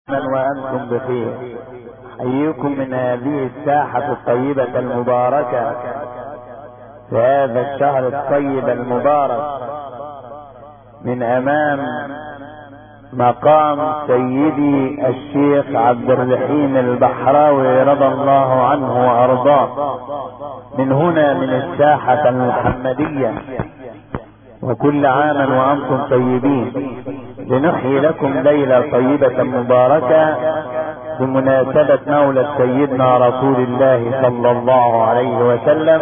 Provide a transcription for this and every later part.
وانتم بخير حييكم من هذه الساحة الطيبة المباركة في هذا الشهر الطيب المبارك من امام مقام سيدي الشيخ عبد الرحيم البحراوي رضى الله عنه وارضاه من هنا من الساحة المحمدية وكل عام وانتم طيبين لنحيي لكم ليلة طيبة مباركة بمناسبة مولد سيدنا رسول الله صلى الله عليه وسلم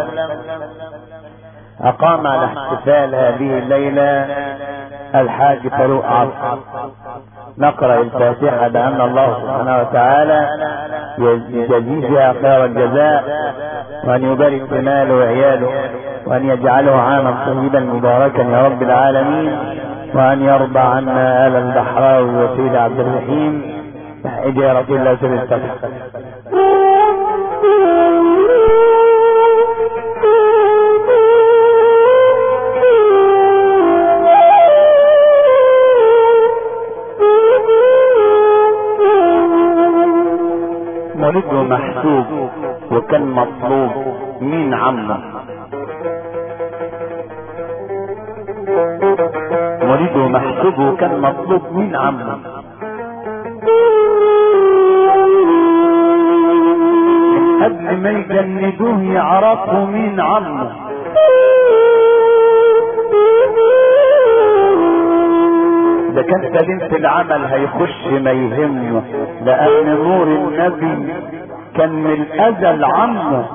اقام على احتفال هذه الليلة الحاج فاروق عصر نقرأ الفاتحة بأن الله سبحانه وتعالى يجزيها خير الجزاء وأن يبارك في ماله وعياله وأن يجعله عاما طيبا مباركا يا رب العالمين وأن يرضى عنا آل البحراوي وسيد عبد الرحيم يا رسول الله سبيل الفتح مولده محسوب وكان مطلوب مين عمه مولده محسوب وكان مطلوب مين عمه قبل ما يجندوه يعرفوا مين عمه ده كان سليم في العمل هيخش ما يهمه لان نور النبي كان من الازل عمه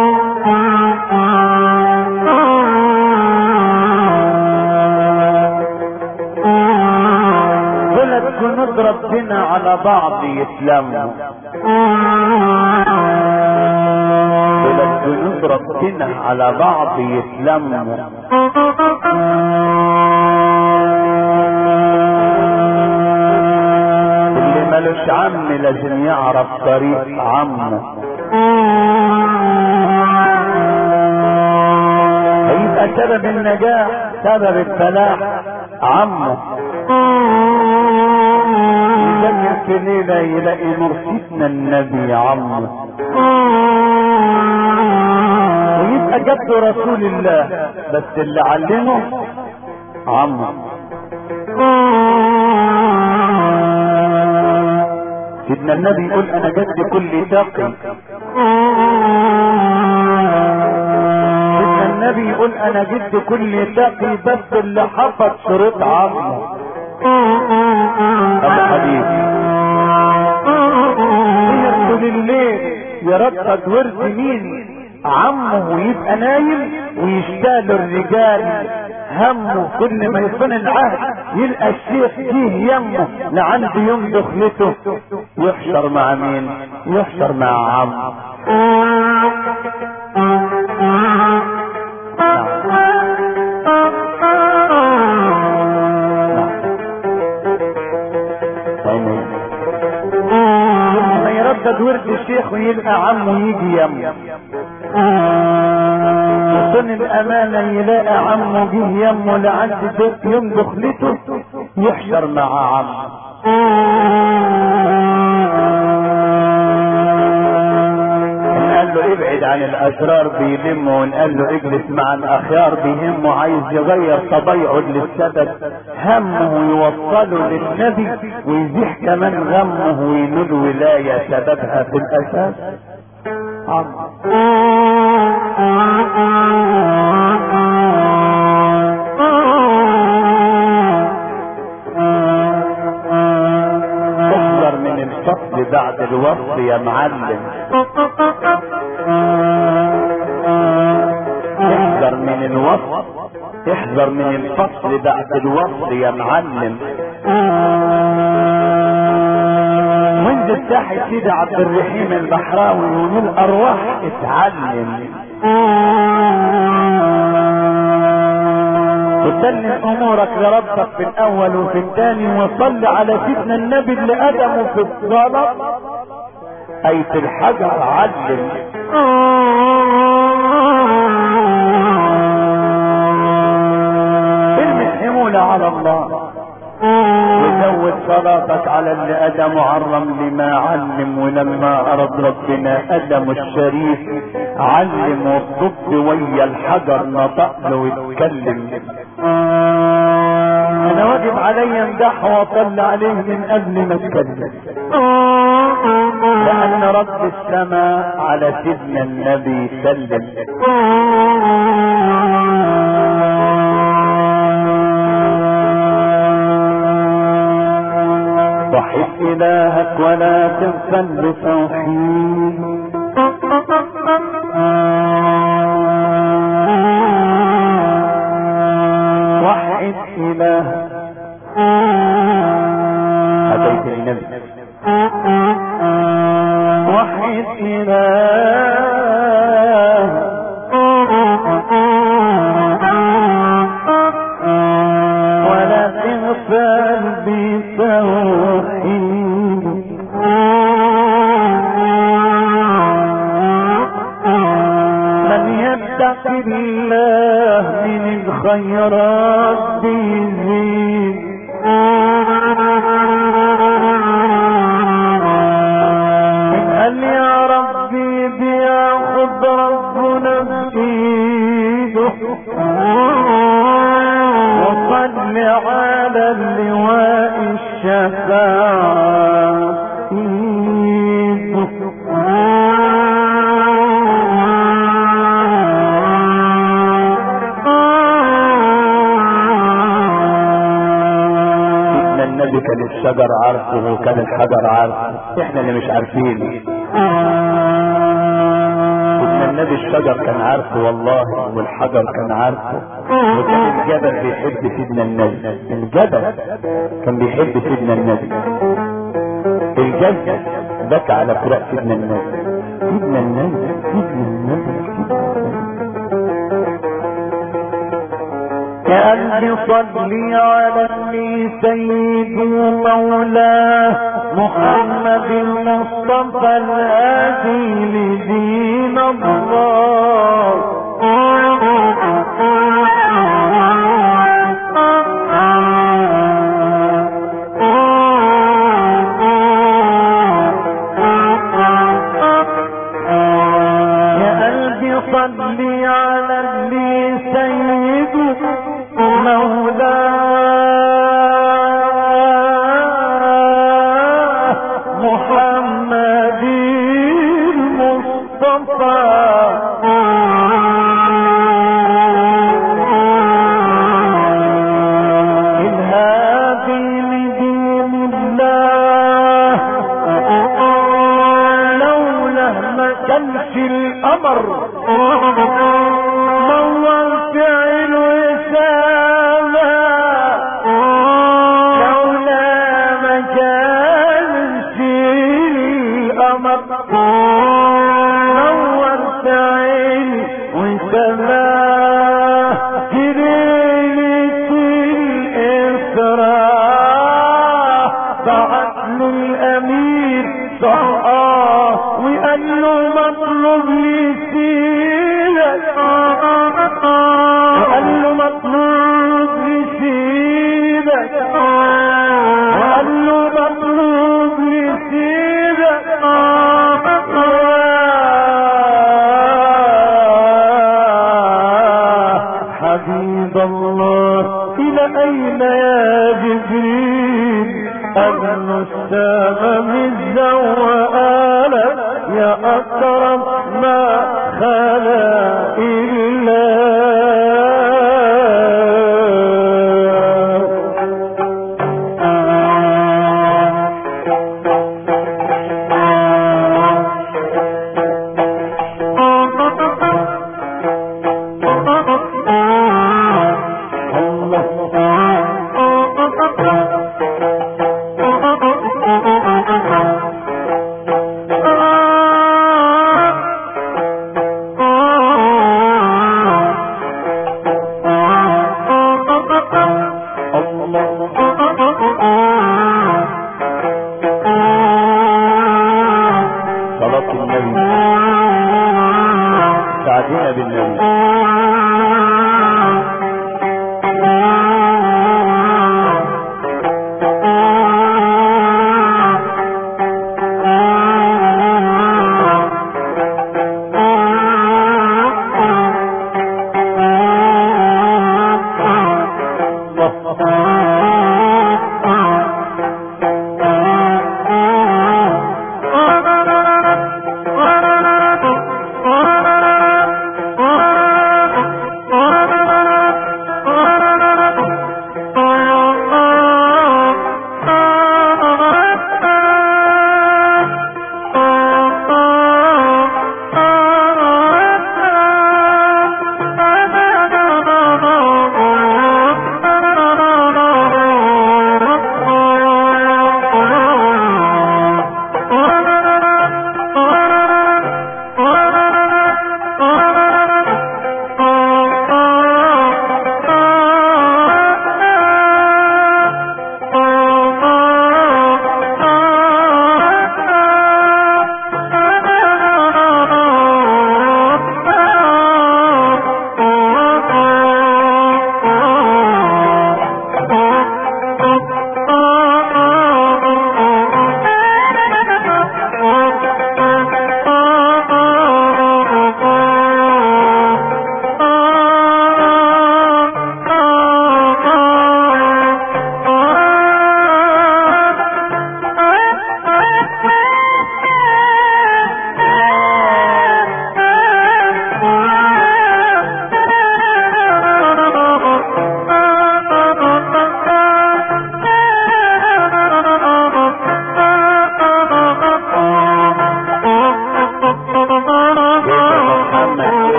ثلاث جنود ربنا على بعض يتلموا ثلاث جنود ربنا على بعض يتلموا اللي ملوش عم لازم يعرف طريق عمه هيبقى سبب النجاح سبب الفلاح عمه يذكر في ليلة يلاقي مرشدنا النبي عمه ويبقى جد رسول الله بس اللي علمه عمه سيدنا النبي يقول انا جد كل تقي سيدنا النبي يقول انا جد كل تقي بس اللي حفظ شروط عمه ابو حبيبي يدخل الليل يردد ورد مين عمه ويبقى نايم ويشتغل الرجال همه كل ما يكون العهد يلقى الشيخ جيه يمه لعند يوم دخلته يحشر مع مين يحشر مع عمه لما يردد ورد الشيخ ويلقى عمه يجي يمه وصن الامانة يلاقي عمه جه يمه لعند يوم دخلته يحشر مع عمه قال له ابعد عن الاشرار بيلمه وان قال له اجلس مع الاخيار بيهمه عايز يغير طبيعه للسبب همه يوصله للنبي ويزيح كمان غمه وينول ولاية سببها في الاساس عمه احذر من الفصل بعد الوصل يا معلم احذر من الوصل احذر من الفصل بعد الوصل يا معلم منذ الساحل سيدي عبد الرحيم البحراوي ومن الارواح اتعلم وسلم امورك لربك في الاول وفي الثاني وصل على سيدنا النبي اللي قدمه في الصلاة اي في الحجر علم ارمي الحمولة على الله وزود زود صلاتك على اللي ادى معرم لما علم ولما ارد ربنا ادم الشريف علم والضب ويا الحجر نطق له واتكلم انا واجب علي امدح واطلع عليه من قبل ما اتكلم لان رب السماء على سيدنا النبي سلم وحد الهك ولا تغفل توحيد وحد الهك اتيت النبي وحد إله ولا تغفل بتوحيد من يتق الله من الخيرات بيزيد قال يا ربي بياخد ربنا بإيده وصل على اللواء الشفاعة سيدنا النبي كان الشجر عارفه وكان الحجر عارفه احنا اللي مش عارفين سيدنا النبي الشجر كان عارفه والله والحجر كان عارفه وكان الجبل بيحب سيدنا النبي الجبل كان بيحب سيدنا النبي الجبل بكى على فراق سيدنا النبي سيدنا النبي سيدنا النبي يا قلبي صلي على اللي سيد مولاه محمد المصطفى الهادي لدين الله يا قلبي صلي على اللي سيد مولاه محمد المصطفى الهادي لدين الله لولا ما كانش القمر نور فعل وسامة لولا ما كانش القمر نور فعل وسامة جريت الإسراء بعت له الأمير صحاه وقال له مطلوب لي سيرك وقال له مطلوب لي سيرك وقال له مطلوب لي سيرك حبيب الله إلى أين يا جبريل أهل السماء الزوالة يا أكرم ما خلا صلاة النبي سعدنا بالنبي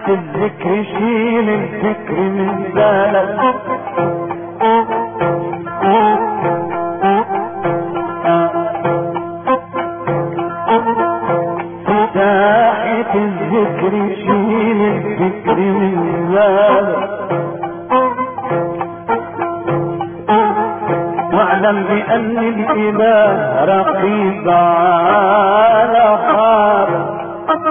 الذكر شيل الفكر من بالك ساحة الذكر شيل الفكر من بالك واعلم بأن الإله رقيب على حالك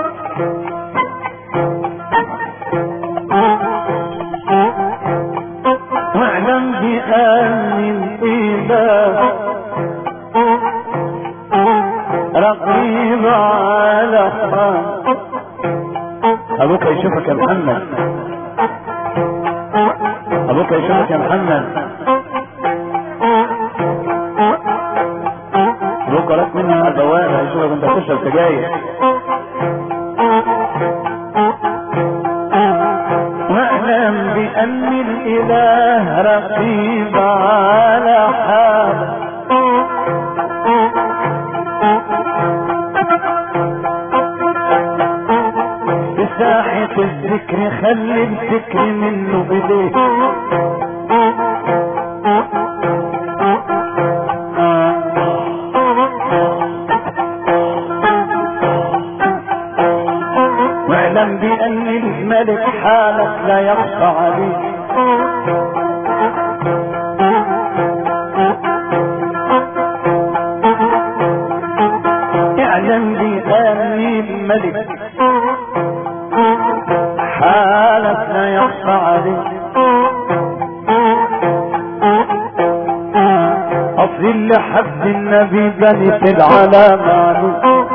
واعلم بأن الإله رقيب على حالك أبوك يشوفك يا محمد أبوك يشوفك يا محمد أبوك لك مني ما دوام هيشوفك أنت تشرب سجاير واعلم بأن الإله رقيب على حالك بساحة الذكر خلي الفكر منه إليك واعلم بأن الملك حالك لا يخفى عليك اعلم بأن الملك حالك لا يخفى عليك اصل اللي حب النبي بنت العلامة عليك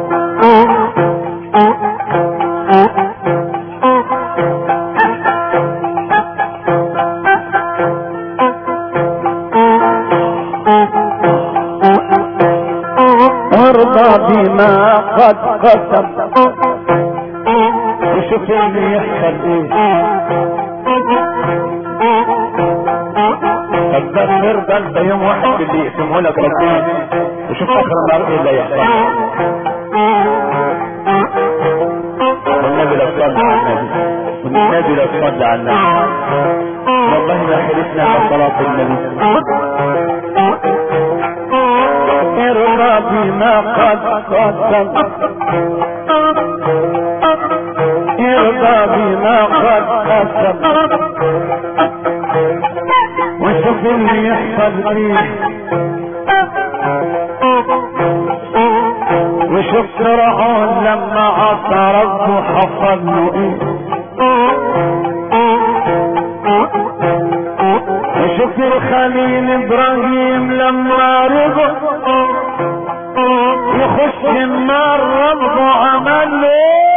وارضى بما قد قسم وشوف اللي يحصل ايه طب بس ارضى انت يوم واحد اللي يقسمه لك ربنا وشوف اخر النهار ايه اللي يحصل والنبي لا تصلي على النبي والنبي لا تصلي على النبي والله ما حلفنا بصلاة النبي ارضى بما قد قدم ارضى بما قد قدم وشوف اللي يحصل فيه وشوف فرعون لما عصى ربه حصل له ايه وشوف الخليل ابراهيم لما رضى يخش النار ربه عمل له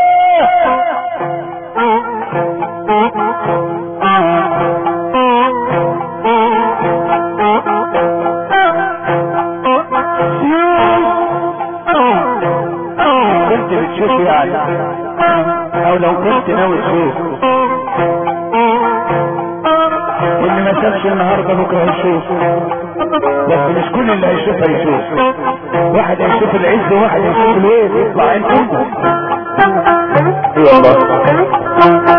كنت بتشوف يعني او لو كنت ناوي تشوف اللي ما شافش النهارده بكره هيشوف بس مش كل اللي هيشوف هيشوف واحد هيشوف العز وواحد هيشوف الويل يطلع عين امه والله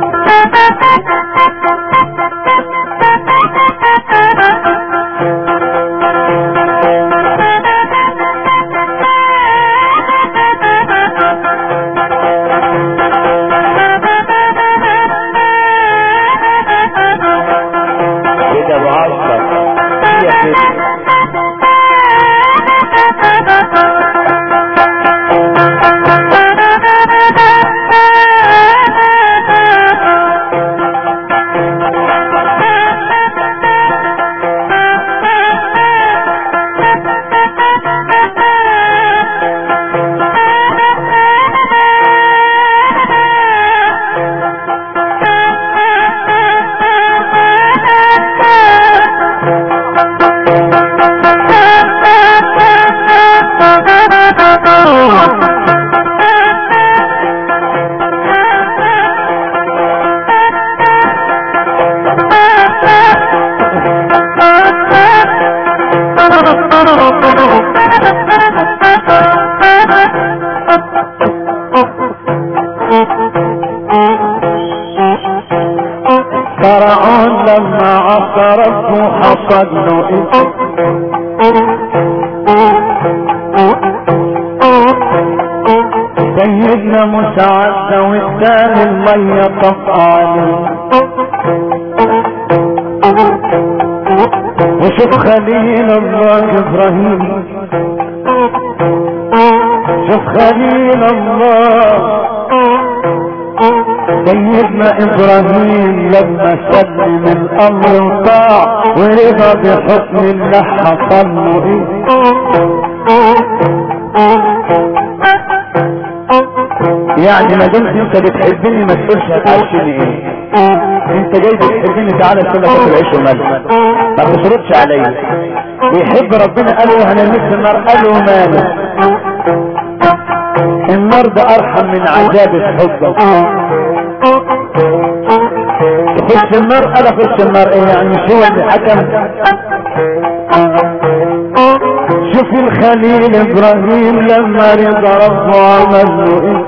كده بعشرة هي كده حصل له سيدنا مساعدة والتاني المية طفى عليه وشوف خليل الله ابراهيم شوف خليل الله سيدنا ابراهيم لما سلم الامر وطاع ورضا بحكم الله حصل له ايه يعني ما دمت انت بتحبني ما تقولش هتعيشني ايه انت جاي بتحبني تعالى كلك تاكل عيش وملح ما تشرطش عليا يحب ربنا قال له هنلمس النار قال له مالك النار ده ارحم من عذاب الحب تخش النار انا اخش النار ايه يعني مش هو اللي حكم شوف الخليل ابراهيم لما رضا ربه عمل له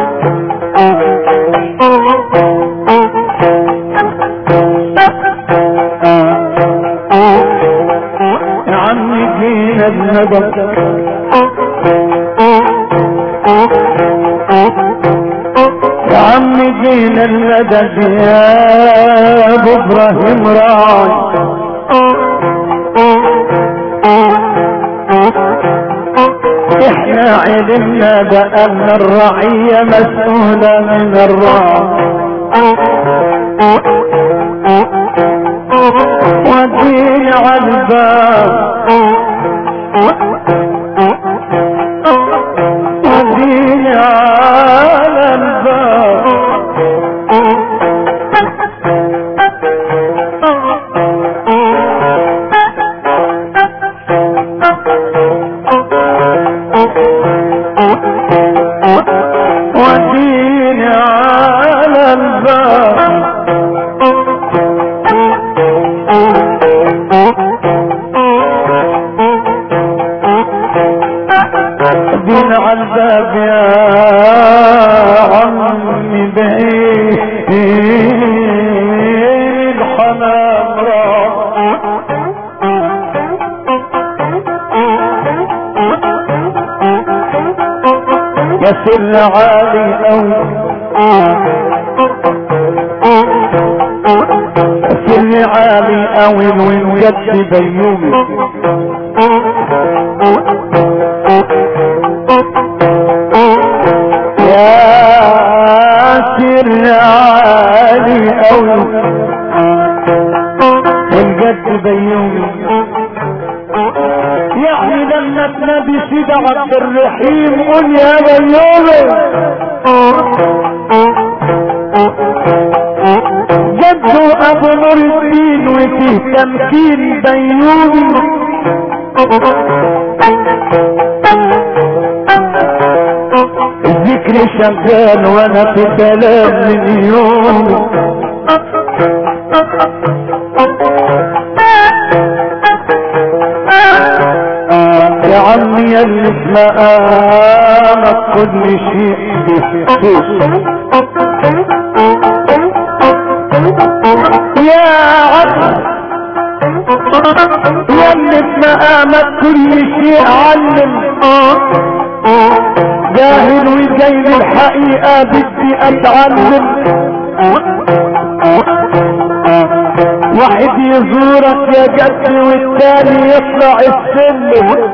ايه يا عمي جينا بندى يا عمي جينا المدد يا ابو ابراهيم راعي احنا علمنا بان الرعية مسؤولة من الراعي ودين على الباب ودين على الباب ودين على الباب دين على الباب يا عمي بعيد الحمام راح يا سر عالي أوي سر عالي أوي وانجد بيومي يا سر عالي أوي والجد بيومي يعني لما تنادي سيد عبد الرحيم قل يا بيومي جده ابو نور الدين وفيه تمكين بيومي الذكر شغال وانا في كلام من يوم يا عمي يا اللي في مقامك كل شيء بخصوص يا عم يا اللي في مقامك كل شيء علم جاهل وجاي الحقيقة بدي اتعلم واحد يزورك يا جد والتاني يطلع السلم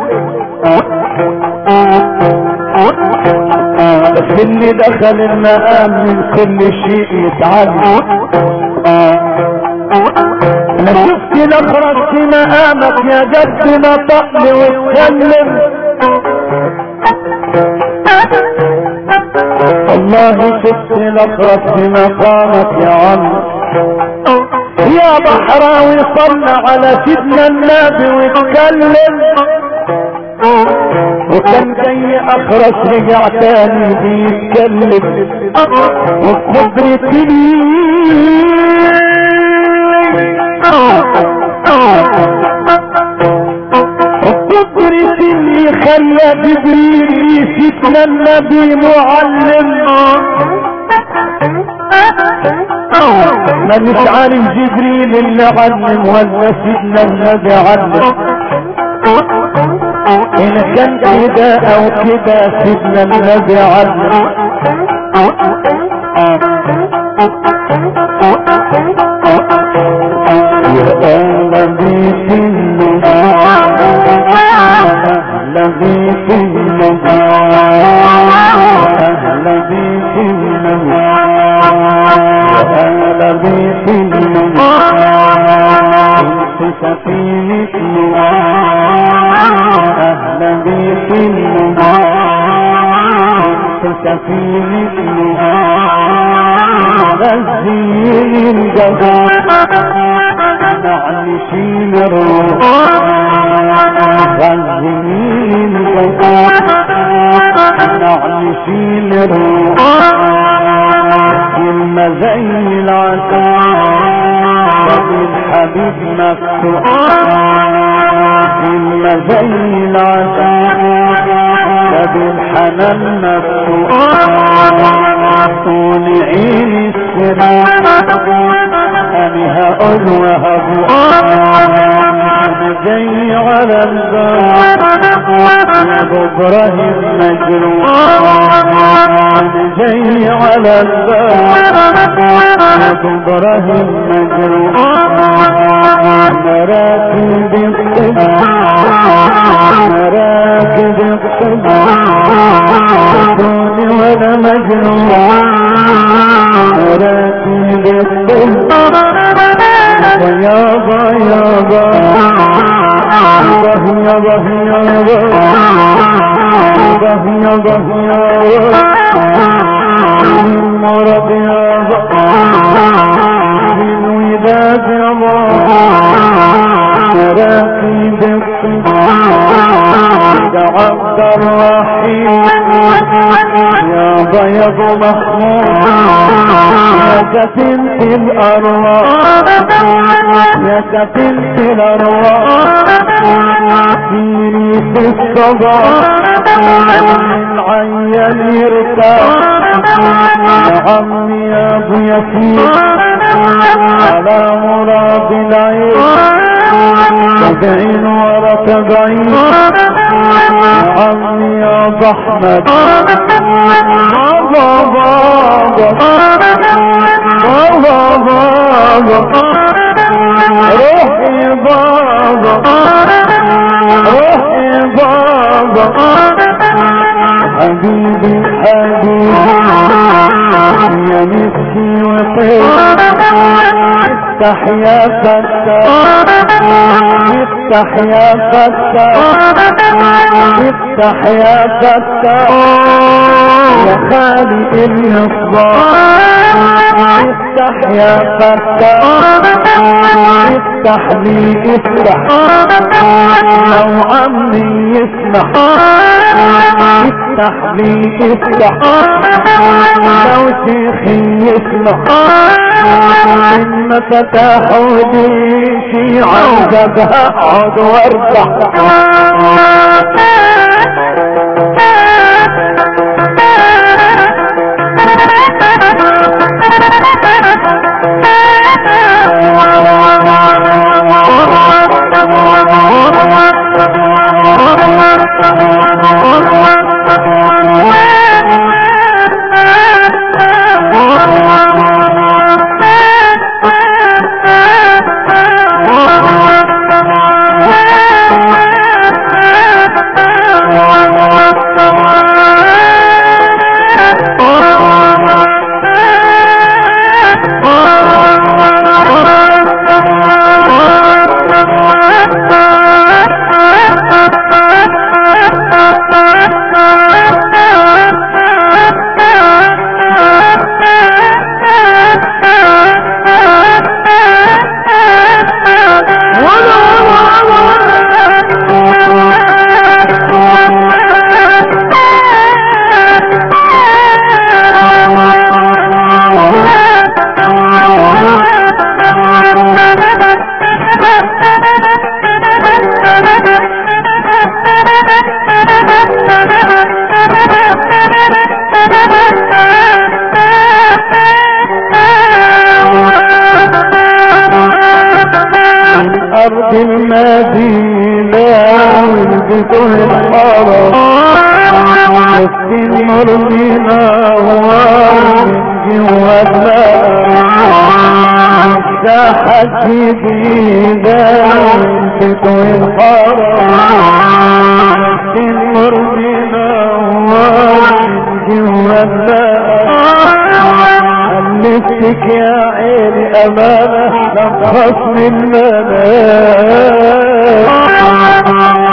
بس اللي دخل المقام من كل شيء يتعلم انا شفت الاخرس في مقامك يا جد نطقني واتكلم والله شفت الاخرس في مقامك يا عم يا بحراوي صلى على سيدنا النبي واتكلم وكان جاي اخرس رجع تاني بيتكلم وبقدرة وبقدرة اللي خلى جبريل سيدنا النبي معلم مانيش عارف جبريل اللي علم ولا سيدنا النبي علم ان كان كده او كده سيدنا النبي علم يا اهل بيت اهل بيت اهل بيت اهل بيت في سفينة اهل بيت في سفينة غزين الجزاء نعيشين الروح غزين الجزاء نعيشين الروح كلمة زي العسل الحبيب مفتوح كلمة زي العسل بالحنان مفتوح طول عين السراء انا هقول وهبوح انا جاي على الباب يا ابو ابراهيم مجروح انا جاي على الباب يا ابو ابراهيم مجروح مراكب الطبع مراكب الطبع دوني وانا مجنون مراكب الطبع ويابا يابا يابا يابا يابا يابا يابا مرض يابا من وداد يابا مراكب عبد الرحيم يا ضيق محمود يا كفنت الارواح يا كفنت الارواح سيري في الصباح من عين يرتاح يا عمي يا ابو ياسين على مراد العين تدعين ورا تدعين عمي يا ابو احمد بابا بابا بابا بابا روحي بابا روحي بابا حبيبي حبيبي يا مسكي وطيب افتح يا فتاح افتح يا فتاح افتح يا فتاح يا خالق المصباح افتح يا فتاح افتح لي افتح لو عمي يسمح افتح لي افتح لو شيخي يسمح ان فتحوا لي شي عاوز اقعد وارتاح تمر بنا جوا ساحت جديدة تطوي الحرام تمر بنا جوا نفسك يا عيني امانة لم خصم المنام